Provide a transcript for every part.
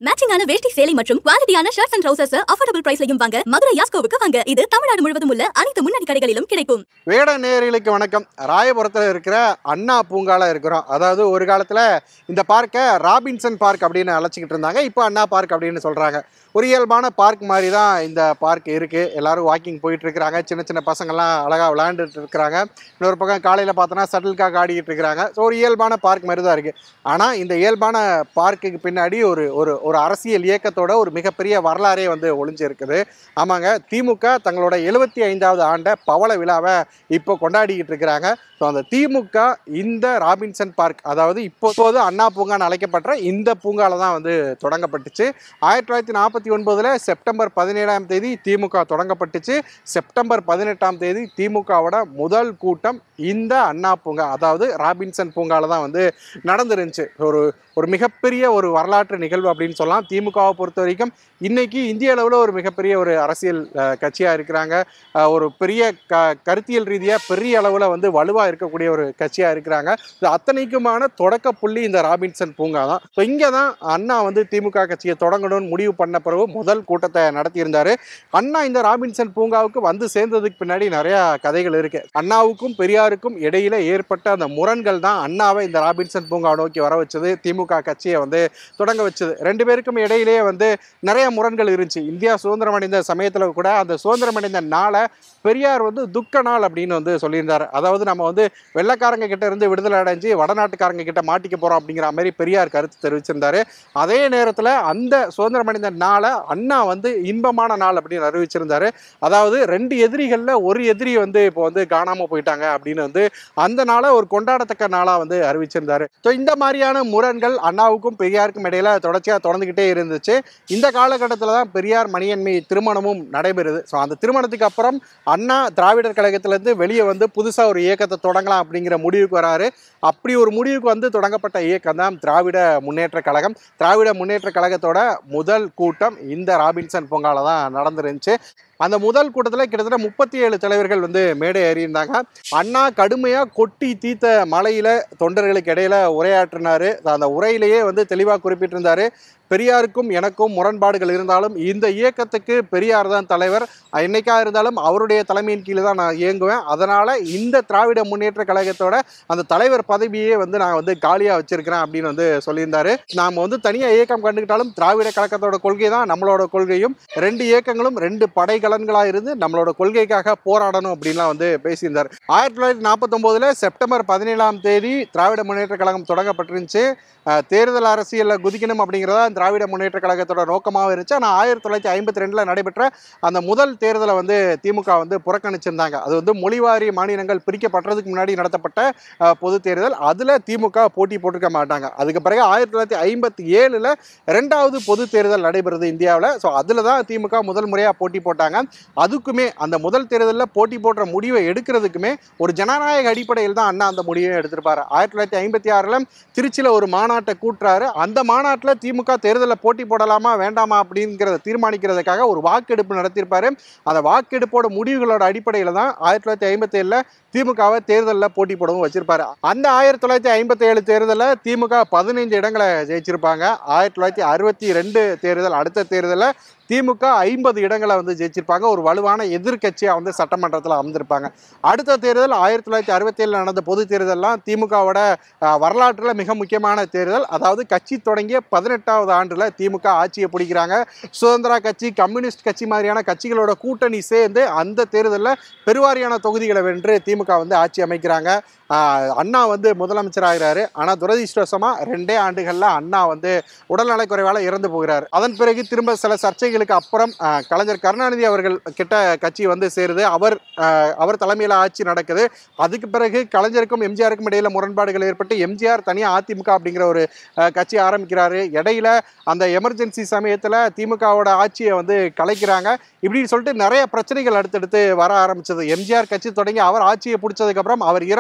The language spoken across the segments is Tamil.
மேட்சிங்கான வேஷ்டி சேலை மற்றும் குவாலிட்டியான ஷர்ட்ஸ் அண்ட் ட்ரவுசர்ஸ் அஃபோர்டபுள் பிரைஸ்லயும் வாங்க மதுரை யாஸ்கோவுக்கு வாங்க இது தமிழ்நாடு முழுவதும் உள்ள அனைத்து முன்னணி கடைகளிலும் கிடைக்கும் வேட நேயர்களுக்கு வணக்கம் ராயபுரத்தில் இருக்கிற அண்ணா பூங்கால இருக்கிறோம் அதாவது ஒரு காலத்தில் இந்த பார்க்கை ராபின்சன் பார்க் அப்படின்னு அழைச்சிக்கிட்டு இருந்தாங்க இப்போ அண்ணா பார்க் அப்படின்னு சொல்கிறாங்க ஒரு இயல்பான பார்க் மாதிரி தான் இந்த பார்க் இருக்குது எல்லாரும் வாக்கிங் போயிட்டு இருக்கிறாங்க சின்ன சின்ன பசங்கள்லாம் அழகாக விளையாண்டுட்டு இருக்கிறாங்க இன்னொரு பக்கம் காலையில் பார்த்தோன்னா சட்டில்காக் ஆடிக்கிட்டு இருக்கிறாங்க ஸோ ஒரு இயல்பான பார்க் மாதிரி தான் இருக்குது ஆனால் இந்த இயல்பான பார்க்குக்கு பின்னாடி ஒரு ஒரு ஒரு அரசியல் இயக்கத்தோட ஒரு மிகப்பெரிய வரலாறே வந்து ஒளிஞ்சு இருக்குது ஆமாங்க திமுக தங்களோட எழுபத்தி ஐந்தாவது ஆண்டை பவள விழாவை இப்போ கொண்டாடிக்கிட்டு இருக்கிறாங்க ஸோ அந்த திமுக இந்த ராபின்சன் பார்க் அதாவது இப்போது அண்ணா பூங்கான்னு அழைக்கப்பட்ட இந்த பூங்கால தான் வந்து தொடங்கப்பட்டுச்சு ஆயிரத்தி தொள்ளாயிரத்தி நாற்பத்தி ஒன்பதில் செப்டம்பர் பதினேழாம் தேதி திமுக தொடங்கப்பட்டுச்சு செப்டம்பர் பதினெட்டாம் தேதி திமுகவோட முதல் கூட்டம் இந்த அண்ணா பூங்கா அதாவது ராபின்சன் பூங்கால தான் வந்து நடந்துருந்துச்சு ஒரு ஒரு மிகப்பெரிய ஒரு வரலாற்று நிகழ்வு அப்படின்னு சொல்லலாம் திமுகவை பொறுத்த வரைக்கும் இன்னைக்கு இந்திய அளவில் ஒரு மிகப்பெரிய ஒரு அரசியல் கட்சியாக இருக்கிறாங்க அஹ், ஒரு பெரிய க கருத்தியல் ரீதியாக பெரிய அளவில் வந்து வலுவாக இருக்கக்கூடிய ஒரு கட்சியாக இருக்கிறாங்க இது அத்தனைக்குமான தொடக்க புள்ளி இந்த ராபின்சன் பூங்கா தான் ஸோ இங்கே தான் அண்ணா வந்து திமுக கட்சியை தொடங்கணும்னு முடிவு பண்ண பிறகு முதல் கூட்டத்தை நடத்தியிருந்தாரு அண்ணா இந்த ராபின்சன் பூங்காவுக்கு வந்து சேர்ந்ததுக்கு பின்னாடி நிறையா கதைகள் இருக்கு அண்ணாவுக்கும் பெரியாருக்கும் இடையில ஏற்பட்ட அந்த முரண்கள் தான் அண்ணாவை இந்த ராபின்சன் பூங்கா நோக்கி வர வச்சது திமுக கட்சியை வந்து தொடங்க வச்சது ரெண்டு பேருக்கும் இடையிலேயே வந்து நிறைய முரண்கள் இருந்துச்சு இந்தியா சுதந்திரம் அடைந்த சமயத்தில் கூட அந்த சுதந்திரம் அடைந்த நாளை பெரியார் வந்து துக்க நாள் அப்படின்னு வந்து சொல்லியிருந்தார் அதாவது நம்ம வந்து வெள்ளைக்காரங்க கிட்ட இருந்து விடுதலை அடைஞ்சு வடநாட்டுக்காரங்க கிட்ட மாட்டிக்க போறோம் அப்படிங்கிற மாதிரி பெரியார் கருத்து தெரிவிச்சிருந்தாரு அதே நேரத்தில் அந்த சுதந்திரம் அடைந்த நாளை அண்ணா வந்து இன்பமான நாள் அப்படின்னு அறிவிச்சிருந்தாரு அதாவது ரெண்டு எதிரிகளில் ஒரு எதிரி வந்து இப்போ வந்து காணாம போயிட்டாங்க அப்படின்னு வந்து அந்த நாளை ஒரு கொண்டாடத்தக்க நாளா வந்து அறிவிச்சிருந்தாரு ஸோ இந்த மாதிரியான முரண்கள் அண்ணாவுக்கும் பெரியாருக்கும் இடையில தொடர்ச்சியாக தொடர்ந்துகிட்டே இருந்துச்சு இந்த காலகட்டத்தில் தான் பெரியார் மணியன்மை திருமணமும் நடைபெறுது ஸோ அந்த திருமணத்துக்கு அப்புறம் அண்ணா திராவிடர் கழகத்திலேருந்து வெளியே வந்து புதுசாக ஒரு இயக்கத்தை தொடங்கலாம் அப்படிங்கிற முடிவுக்கு வராரு அப்படி ஒரு முடிவுக்கு வந்து தொடங்கப்பட்ட இயக்கம் தான் திராவிட முன்னேற்ற கழகம் திராவிட முன்னேற்ற கழகத்தோட முதல் கூட்டம் இந்த ராபின்சன் பொங்கால தான் நடந்துருந்துச்சு அந்த முதல் கூட்டத்தில் கிட்டத்தட்ட முப்பத்தி ஏழு தலைவர்கள் வந்து மேடை ஏறியிருந்தாங்க அண்ணா கடுமையாக கொட்டி தீத்த மலையில தொண்டர்களுக்கு இடையில உரையாற்றினாரு அந்த உரையிலேயே வந்து தெளிவாக குறிப்பிட்டிருந்தாரு பெரியாருக்கும் எனக்கும் முரண்பாடுகள் இருந்தாலும் இந்த இயக்கத்துக்கு பெரியார் தான் தலைவர் என்னைக்கா இருந்தாலும் அவருடைய தலைமையின் கீழே தான் நான் இயங்குவேன் அதனால இந்த திராவிட முன்னேற்ற கழகத்தோட அந்த தலைவர் பதவியே வந்து நான் வந்து காலியாக வச்சிருக்கிறேன் அப்படின்னு வந்து சொல்லியிருந்தாரு நாம் வந்து தனியாக இயக்கம் கண்டுக்கிட்டாலும் திராவிட கழகத்தோட கொள்கை தான் நம்மளோட கொள்கையும் ரெண்டு இயக்கங்களும் ரெண்டு படைகலன்களாக இருந்து நம்மளோட கொள்கைக்காக போராடணும் அப்படின்லாம் வந்து பேசியிருந்தார் ஆயிரத்தி தொள்ளாயிரத்தி நாற்பத்தொம்போதில் செப்டம்பர் பதினேழாம் தேதி திராவிட முன்னேற்ற கழகம் தொடங்கப்பட்டிருந்துச்சு அஹ், தேர்தல் அரசியலில் குதிக்கணும் அப்படிங்கிறதா திராவிட முன்னேற்ற கழகத்தோட நோக்கமாக இருந்துச்சு ஆனால் ஆயிரத்தி தொள்ளாயிரத்தி ஐம்பத்தி ரெண்டில் நடைபெற்ற அந்த முதல் தேர்தலை வந்து திமுக வந்து புறக்கணிச்சிருந்தாங்க அது வந்து மொழிவாரி மாநிலங்கள் பிரிக்கப்பட்டதுக்கு முன்னாடி நடத்தப்பட்ட அஹ், பொது தேர்தல் அதில் திமுக போட்டி போட்டிருக்க மாட்டாங்க அதுக்கு பிறகு ஆயிரத்தி தொள்ளாயிரத்தி ஐம்பத்தி ஏழில் ரெண்டாவது பொது தேர்தல் நடைபெறுது இந்தியாவில் ஸோ அதில் தான் திமுக முதல் முறையாக போட்டி போட்டாங்க அதுக்குமே அந்த முதல் தேர்தலில் போட்டி போடுற முடிவை எடுக்கிறதுக்குமே ஒரு ஜனநாயக அடிப்படையில் தான் அண்ணா அந்த முடிவை எடுத்திருப்பாரு ஆயிரத்தி தொள்ளாயிரத்தி ஐம்பத்தி ஆறில் திருச்சியில் ஒரு மாநாட்டை கூட்டுறாரு அந்த மாநாட்டில் திமுக தேர்தலில் போட்டி போடலாமா வேண்டாமா அப்படிங்கிறத தீர்மானிக்கிறதுக்காக ஒரு வாக்கெடுப்பு நடத்தியிருப்பாரு அந்த வாக்கெடுப்போட முடிவுகளோட அடிப்படையில் தான் ஆயிரத்தி தொள்ளாயிரத்தி ஐம்பத்தி ஏழில் திமுகவை தேர்தலில் போட்டி போடவும் வச்சிருப்பாரு அந்த ஆயிரத்தி தொள்ளாயிரத்தி ஐம்பத்தி ஏழு தேர்தலில் திமுக பதினைஞ்சு இடங்களை ஜெயிச்சிருப்பாங்க ஆயிரத்தி தொள்ளாயிரத்தி அறுபத்தி ரெண்டு தேர்தல் அடுத்த தேர்தலில் திமுக ஐம்பது இடங்களை வந்து ஜெயிச்சிருப்பாங்க ஒரு வலுவான எதிர்க்கட்சியாக வந்து சட்டமன்றத்தில் அமர்ந்திருப்பாங்க அடுத்த தேர்தல் ஆயிரத்தி தொள்ளாயிரத்தி அறுபத்தி ஏழில் நடந்த பொது தேர்தல்லாம் திமுகவோட வரலாற்றில் மிக முக்கியமான தேர்தல் அதாவது கட்சி தொடங்கிய பதினெட்டாவது ஆண்டில் திமுக ஆட்சியை பிடிக்கிறாங்க சுதந்திரா கட்சி கம்யூனிஸ்ட் கட்சி மாதிரியான கட்சிகளோட கூட்டணி சேர்ந்து அந்த தேர்தலில் பெருவாரியான தொகுதிகளை வென்று திமுக வந்து ஆட்சி அமைக்கிறாங்க ஆஹ் அண்ணா வந்து முதலமைச்சராகிறாரு ஆனால் துரதிருஷ்டவசமாக ரெண்டே ஆண்டுகளில் அண்ணா வந்து உடல்நலக்குறைவால் இறந்து போகிறார் அதன் பிறகு திரும்ப சில சர்ச்சைகளுக்கு அப்புறம் ஆஹ் கலைஞர் கருணாநிதி அவர்கள் கிட்ட கட்சி வந்து சேருது அவர் ஆஹ் அவர் தலைமையில் ஆட்சி நடக்குது அதுக்கு பிறகு கலைஞருக்கும் எம்ஜிஆருக்கும் இடையில முரண்பாடுகள் ஏற்பட்டு எம்ஜிஆர் தனியாக அதிமுக அப்படிங்கிற ஒரு ஆஹ் கட்சி ஆரம்பிக்கிறாரு இடையில அந்த எமர்ஜென்சி சமயத்தில் திமுகவோட ஆட்சியை வந்து கலைக்கிறாங்க இப்படின்னு சொல்லிட்டு நிறைய பிரச்சனைகள் அடுத்தடுத்து வர ஆரம்பிச்சது எம்ஜிஆர் கட்சி தொடங்கி அவர் ஆட்சியை பிடிச்சதுக்கப்புறம் அவர் இறக்குற வரைக்கும்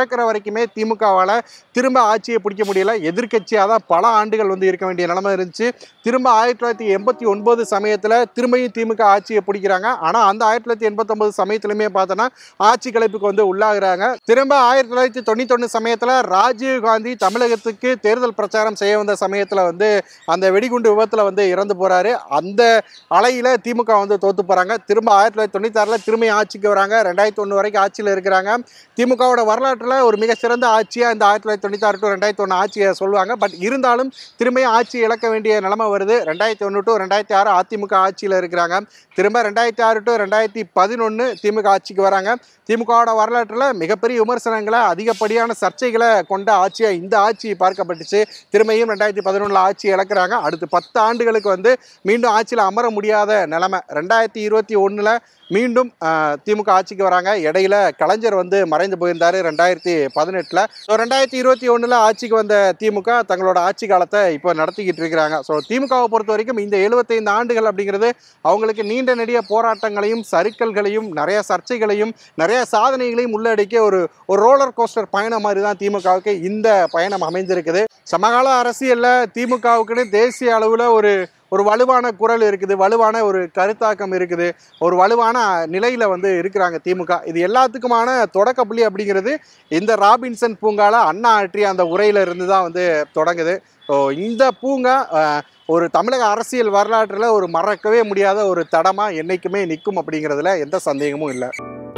வரைக்குமே திமுகவால் திரும்ப ஆட்சியை பிடிக்க முடியல எதிர்க்கட்சியாக தான் பல ஆண்டுகள் வந்து இருக்க வேண்டிய நிலைமை இருந்துச்சு திரும்ப ஆயிரத்தி தொள்ளாயிரத்தி எண்பத்தி ஒன்பது சமயத்தில் திரும்பியும் திமுக ஆட்சியை பிடிக்கிறாங்க ஆனால் அந்த ஆயிரத்தி தொள்ளாயிரத்தி எண்பத்தொன்பது சமயத்துலையுமே பார்த்தோன்னா ஆட்சி கலைப்புக்கு வந்து உள்ளாகுறாங்க திரும்ப ஆயிரத்தி தொள்ளாயிரத்தி தொண்ணூத்தொன்று சமயத்தில் ராஜீவ் காந்தி தமிழகத்துக்கு தேர்தல் பிரச்சாரம் செய்ய வந்த சமயத்தில் வந்து அந்த வெடிகுண்டு விபத்தில் வந்து இறந்து போகிறாரு அந்த அலையில் திமுக வந்து தோத்து போகிறாங்க திரும்ப ஆயிரத்தி தொள்ளாயிரத்தி தொண்ணூத்தாறில் திரும்பி ஆட்சிக்கு வராங்க ரெண்டாயிரத்தி ஒன்று வரைக்கும் ஆட்சியில் இருக்கிறாங்க திமுகவோட வரலாற்றில் ஒரு மிக சிறந்த ஆட்சியாக இந்த ஆயிரத்தி தொள்ளாயிரத்தி தொண்ணூத்தாறு டு ரெண்டாயிரத்தி ஒன்று ஆட்சியை சொல்லுவாங்க பட் இருந்தாலும் திரும்பியும் ஆட்சி இழக்க வேண்டிய நிலைமை வருது ரெண்டாயிரத்தி ஒன்று டு ரெண்டாயிரத்தி ஆறு அதிமுக ஆட்சியில் இருக்கிறாங்க திரும்ப ரெண்டாயிரத்தி ஆறு டு ரெண்டாயிரத்தி பதினொன்று திமுக ஆட்சிக்கு வராங்க திமுகவோட வரலாற்றில் மிகப்பெரிய விமர்சனங்களை அதிகப்படியான சர்ச்சைகளை கொண்ட ஆட்சியாக இந்த ஆட்சி பார்க்கப்பட்டுச்சு திரும்பியும் ரெண்டாயிரத்தி பதினொன்றில் ஆட்சி இழக்கிறாங்க அடுத்து பத்து ஆண்டுகளுக்கு வந்து மீண்டும் ஆட்சியில் அமர முடியாத நிலைமை ரெண்டாயிரத்தி இருபத்தி ஒன்றில் மீண்டும் ஆஹ், திமுக ஆட்சிக்கு வராங்க இடையில கலைஞர் வந்து மறைந்து போயிருந்தாரு ரெண்டாயிரத்தி பதினெட்டில் ஸோ ரெண்டாயிரத்தி இருபத்தி ஒன்றில் ஆட்சிக்கு வந்த திமுக தங்களோட ஆட்சி காலத்தை இப்போ நடத்திக்கிட்டு இருக்கிறாங்க ஸோ திமுகவை பொறுத்த வரைக்கும் இந்த எழுபத்தைந்து ஆண்டுகள் அப்படிங்கிறது அவங்களுக்கு நீண்ட நெடிய போராட்டங்களையும் சறுக்கல்களையும் நிறைய சர்ச்சைகளையும் நிறைய சாதனைகளையும் உள்ளடக்கிய ஒரு ஒரு ரோலர் கோஸ்டர் பயணம் மாதிரி தான் திமுகவுக்கு இந்த பயணம் அமைந்திருக்குது சமகால அரசியலில் திமுகவுக்குன்னு தேசிய அளவில் ஒரு ஒரு வலுவான குரல் இருக்குது வலுவான ஒரு கருத்தாக்கம் இருக்குது ஒரு வலுவான நிலையில் வந்து இருக்கிறாங்க திமுக இது எல்லாத்துக்குமான தொடக்க புள்ளி அப்படிங்கிறது இந்த ராபின்சன் பூங்கால அண்ணா ஆற்றிய அந்த உரையில இருந்து தான் வந்து தொடங்குது ஸோ இந்த பூங்கா அஹ், ஒரு தமிழக அரசியல் வரலாற்றில் ஒரு மறக்கவே முடியாத ஒரு தடமா என்னைக்குமே நிற்கும் அப்படிங்கிறதுல எந்த சந்தேகமும் இல்லை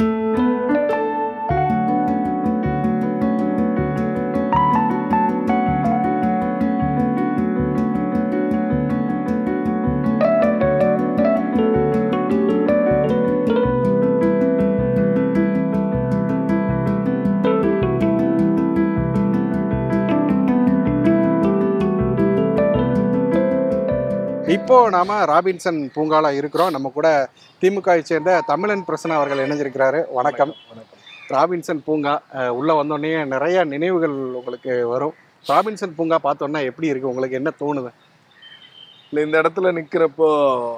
இப்போ நாம ராபின்சன் பூங்கால இருக்கிறோம் நம்ம கூட திமுகவை சேர்ந்த தமிழன் பிரசன்னா அவர்கள் இணைஞ்சிருக்கிறாரு வணக்கம் ராபின்சன் பூங்கா அஹ், உள்ள வந்தோடனே நிறைய நினைவுகள் உங்களுக்கு வரும் ராபின்சன் பூங்கா பார்த்தோன்னா எப்படி இருக்கு உங்களுக்கு என்ன தோணுது இல்லை இந்த இடத்துல நிற்கிறப்போ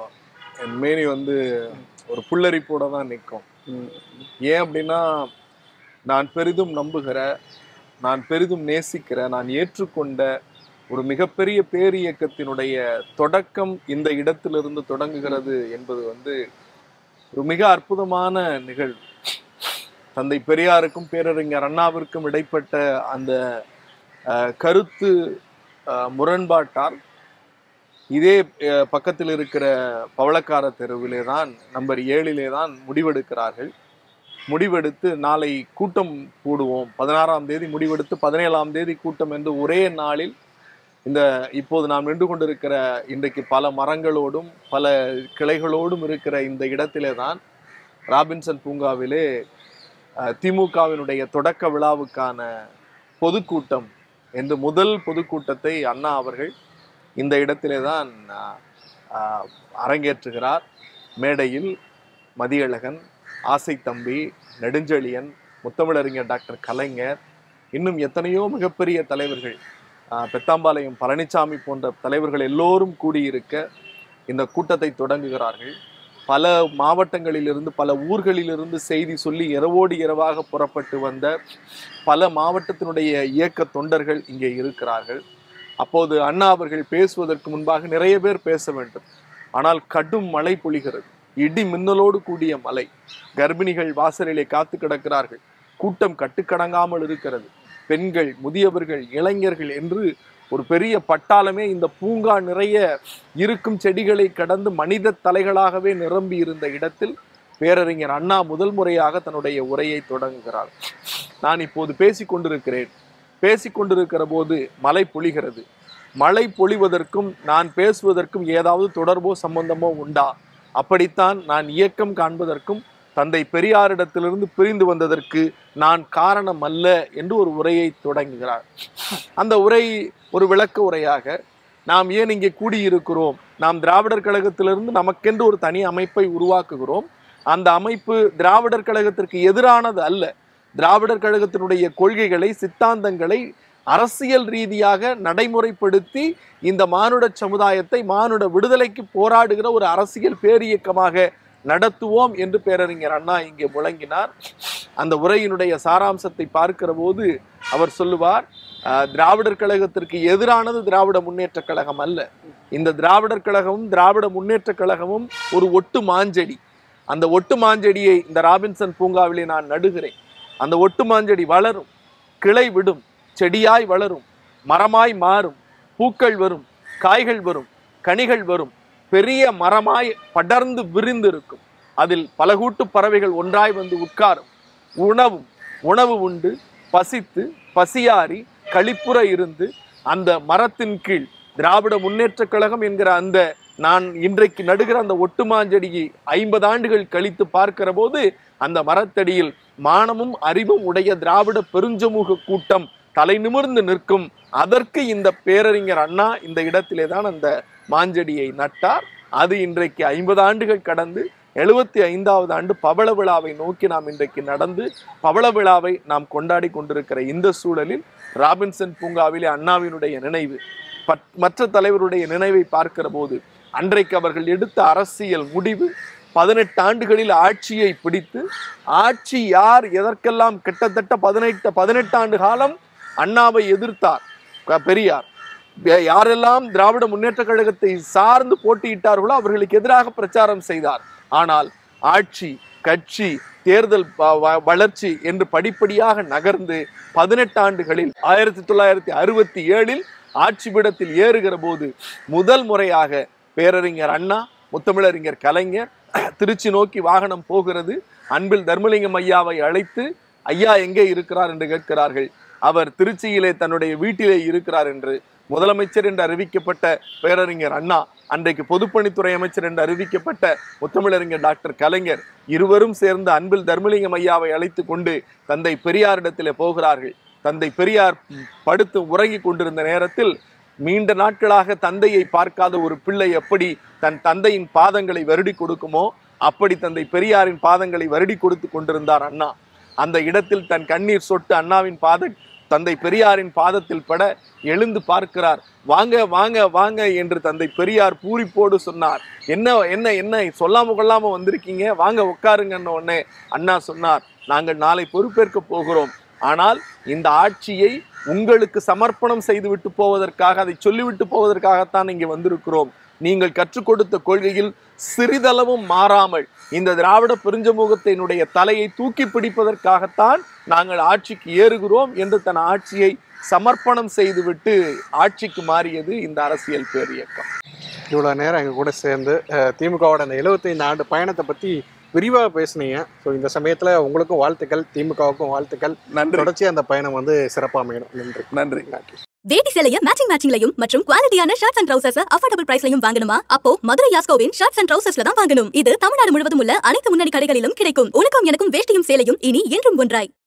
என் மேனி வந்து ஒரு புல்லரிப்போட தான் நிற்கும் ஏன் அப்படின்னா நான் பெரிதும் நம்புகிற நான் பெரிதும் நேசிக்கிற நான் ஏற்றுக்கொண்ட ஒரு மிகப்பெரிய பேரியக்கத்தினுடைய தொடக்கம் இந்த இடத்திலிருந்து தொடங்குகிறது என்பது வந்து ஒரு மிக அற்புதமான நிகழ்வு தந்தை பெரியாருக்கும் பேரறிஞர் அண்ணாவிற்கும் இடைப்பட்ட அந்த அஹ், கருத்து அஹ், முரண்பாட்டால் இதே அஹ், பக்கத்தில் இருக்கிற பவளக்கார தெருவிலே தான் நம்பர் ஏழிலே தான் முடிவெடுக்கிறார்கள் முடிவெடுத்து நாளை கூட்டம் கூடுவோம் பதினாறாம் தேதி முடிவெடுத்து பதினேழாம் தேதி கூட்டம் என்று ஒரே நாளில் இந்த இப்போது நாம் நின்று கொண்டிருக்கிற இன்றைக்கு பல மரங்களோடும் பல கிளைகளோடும் இருக்கிற இந்த இடத்திலே தான் ராபின்சன் பூங்காவிலே அஹ், திமுகவினுடைய தொடக்க விழாவுக்கான பொதுக்கூட்டம் என்று முதல் பொதுக்கூட்டத்தை அண்ணா அவர்கள் இந்த இடத்திலே தான் அஹ், அஹ், அரங்கேற்றுகிறார் மேடையில் மதியழகன் ஆசை தம்பி நெடுஞ்செழியன் முத்தமிழறிஞர் டாக்டர் கலைஞர் இன்னும் எத்தனையோ மிகப்பெரிய தலைவர்கள் அஹ், பெத்தாம்பாளையம் பழனிசாமி போன்ற தலைவர்கள் எல்லோரும் கூடியிருக்க இந்த கூட்டத்தை தொடங்குகிறார்கள் பல மாவட்டங்களிலிருந்து பல ஊர்களிலிருந்து செய்தி சொல்லி இரவோடு இரவாக புறப்பட்டு வந்த பல மாவட்டத்தினுடைய இயக்க தொண்டர்கள் இங்கே இருக்கிறார்கள் அப்போது அண்ணா அவர்கள் பேசுவதற்கு முன்பாக நிறைய பேர் பேச வேண்டும் ஆனால் கடும் மழை பொழிகிறது இடி மின்னலோடு கூடிய மழை கர்ப்பிணிகள் வாசலிலே காத்து கிடக்கிறார்கள் கூட்டம் கட்டுக்கடங்காமல் இருக்கிறது பெண்கள் முதியவர்கள் இளைஞர்கள் என்று ஒரு பெரிய பட்டாளமே இந்த பூங்கா நிறைய இருக்கும் செடிகளை கடந்து மனித தலைகளாகவே நிரம்பி இருந்த இடத்தில் பேரறிஞர் அண்ணா முதல் முறையாக தன்னுடைய உரையை தொடங்குகிறார் நான் இப்போது பேசிக் கொண்டிருக்கிறேன் பேசிக் கொண்டிருக்கிற போது மழை பொழிகிறது மழை பொழிவதற்கும் நான் பேசுவதற்கும் ஏதாவது தொடர்போ சம்பந்தமோ உண்டா அப்படித்தான் நான் இயக்கம் காண்பதற்கும் தந்தை பெரியாரிடத்திலிருந்து பிரிந்து வந்ததற்கு நான் காரணம் அல்ல என்று ஒரு உரையை தொடங்குகிறார் அந்த உரை ஒரு விளக்க உரையாக நாம் ஏன் இங்கே கூடியிருக்கிறோம் நாம் திராவிடர் கழகத்திலிருந்து நமக்கென்று ஒரு தனி அமைப்பை உருவாக்குகிறோம் அந்த அமைப்பு திராவிடர் கழகத்திற்கு எதிரானது அல்ல திராவிடர் கழகத்தினுடைய கொள்கைகளை சித்தாந்தங்களை அரசியல் ரீதியாக நடைமுறைப்படுத்தி இந்த மானுட சமுதாயத்தை மானுட விடுதலைக்கு போராடுகிற ஒரு அரசியல் பேரியக்கமாக நடத்துவோம் என்று பேரறிஞர் அண்ணா இங்கே முழங்கினார் அந்த உரையினுடைய சாராம்சத்தை பார்க்கிற போது அவர் சொல்லுவார் அஹ், திராவிடர் கழகத்திற்கு எதிரானது திராவிட முன்னேற்ற கழகம் அல்ல இந்த திராவிடர் கழகமும் திராவிட முன்னேற்ற கழகமும் ஒரு ஒட்டு மாஞ்செடி அந்த ஒட்டு மாஞ்செடியை இந்த ராபின்சன் பூங்காவிலே நான் நடுகிறேன் அந்த ஒட்டு மாஞ்செடி வளரும் கிளை விடும் செடியாய் வளரும் மரமாய் மாறும் பூக்கள் வரும் காய்கள் வரும் கனிகள் வரும் பெரிய மரமாய் படர்ந்து விரிந்து இருக்கும் அதில் பல கூட்டு பறவைகள் ஒன்றாய் வந்து உட்காரும் உணவும் உணவு உண்டு பசித்து பசியாரி களிப்புற இருந்து அந்த மரத்தின் கீழ் திராவிட முன்னேற்ற கழகம் என்கிற அந்த நான் இன்றைக்கு நடுகிற அந்த ஒட்டுமாஞ்செடியை ஐம்பது ஆண்டுகள் கழித்து பார்க்கிற போது அந்த மரத்தடியில் மானமும் அறிவும் உடைய திராவிட பெருஞ்சமூக கூட்டம் தலை நிமிர்ந்து நிற்கும் அதற்கு இந்த பேரறிஞர் அண்ணா இந்த இடத்திலே தான் அந்த மாஞ்செடியை நட்டார் அது இன்றைக்கு ஐம்பது ஆண்டுகள் கடந்து எழுபத்தி ஐந்தாவது ஆண்டு பவள விழாவை நோக்கி நாம் இன்றைக்கு நடந்து பவள விழாவை நாம் கொண்டாடி கொண்டிருக்கிற இந்த சூழலில் ராபின்சன் பூங்காவிலே அண்ணாவினுடைய நினைவு பட்- மற்ற தலைவருடைய நினைவை பார்க்கிற போது அன்றைக்கு அவர்கள் எடுத்த அரசியல் முடிவு பதினெட்டு ஆண்டுகளில் ஆட்சியை பிடித்து ஆட்சி யார் எதற்கெல்லாம் கிட்டத்தட்ட பதினெட்டு பதினெட்டு ஆண்டு காலம் அண்ணாவை எதிர்த்தார் க- பெரியார் வே- யாரெல்லாம் திராவிட முன்னேற்ற கழகத்தை சார்ந்து போட்டியிட்டார்களோ அவர்களுக்கு எதிராக பிரச்சாரம் செய்தார் ஆனால் ஆட்சி கட்சி தேர்தல் வ- வ- வளர்ச்சி என்று படிப்படியாக நகர்ந்து பதினெட்டு ஆண்டுகளில் ஆயிரத்தி தொள்ளாயிரத்தி அறுபத்தி ஏழில் ஆட்சி பீடத்தில் ஏறுகிற போது முதல் முறையாக பேரறிஞர் அண்ணா முத்தமிழறிஞர் கலைஞர் திருச்சி நோக்கி வாகனம் போகிறது அன்பில் தர்மலிங்கம் ஐயாவை அழைத்து ஐயா எங்கே இருக்கிறார் என்று கேட்கிறார்கள் அவர் திருச்சியிலே தன்னுடைய வீட்டிலே இருக்கிறார் என்று முதலமைச்சர் என்று அறிவிக்கப்பட்ட பேரறிஞர் அண்ணா அன்றைக்கு பொதுப்பணித்துறை அமைச்சர் என்று அறிவிக்கப்பட்ட முத்தமிழறிஞர் டாக்டர் கலைஞர் இருவரும் சேர்ந்து அன்பில் தர்மலிங்கம் ஐயாவை அழைத்து கொண்டு தந்தை பெரியாரிடத்திலே போகிறார்கள் தந்தை பெரியார் படுத்து உறங்கிக் கொண்டிருந்த நேரத்தில் நீண்ட நாட்களாக தந்தையை பார்க்காத ஒரு பிள்ளை எப்படி தன் தந்தையின் பாதங்களை வருடி கொடுக்குமோ அப்படி தந்தை பெரியாரின் பாதங்களை வருடி கொடுத்து கொண்டிருந்தார் அண்ணா அந்த இடத்தில் தன் கண்ணீர் சொட்டு அண்ணாவின் பாத தந்தை பெரியாரின் பாதத்தில் பட எழுந்து பார்க்கிறார் வாங்க வாங்க வாங்க என்று தந்தை பெரியார் பூரிப்போடு சொன்னார் என்ன என்ன என்ன சொல்லாம கொள்ளாம வந்திருக்கீங்க வாங்க உட்காருங்கன்ன உடனே அண்ணா சொன்னார் நாங்கள் நாளை பொறுப்பேற்க போகிறோம் ஆனால் இந்த ஆட்சியை உங்களுக்கு சமர்ப்பணம் செய்துவிட்டு போவதற்காக அதை சொல்லிவிட்டு போவதற்காகத்தான் இங்கே வந்திருக்கிறோம் நீங்கள் கற்றுக் கொடுத்த கொள்கையில் சிறிதளவும் மாறாமல் இந்த திராவிட பெருஞ்சமூகத்தினுடைய தலையை தூக்கி பிடிப்பதற்காகத்தான் நாங்கள் ஆட்சிக்கு ஏறுகிறோம் என்று தன் ஆட்சியை சமர்ப்பணம் செய்துவிட்டு ஆட்சிக்கு மாறியது இந்த அரசியல் பேரியக்கம் இவ்வளோ நேரம் எங்கள் கூட சேர்ந்து அஹ், திமுகவோட அந்த 75 ஆண்டு பயணத்தை பற்றி விரிவாக பேசுனீங்க ஸோ இந்த சமயத்தில் உங்களுக்கும் வாழ்த்துக்கள் திமுகவுக்கும் வாழ்த்துக்கள் நன்றி தொடர்ச்சி அந்த பயணம் வந்து சிறப்பாக அமையணும் நன்றி நன்றி நன்றி வேட்டி சேலைய மேட்சிங் மேட்சிங்லயும் மற்றும் குவாலிட்டியான ஷர்ட்ஸ் அண்ட் ட்ரவுசர்ஸ் அஃபோர்டபுள் பிரைஸ்லயும் வாங்கணுமா அப்போ மதுரை யாஸ்கோவின் ஷர்ட்ஸ் அண்ட் ட்ரவுசர்ஸ்ல தான் வாங்கணும் இது தமிழ்நாடு முழுவதும் உள்ள அனைத்து முன்னணி கடைகளிலும் கிடைக்கும் உனக்கும் எனக்கும் வேஷ்டியும் சேலையும் இனி என்றும் ஒன்றாய்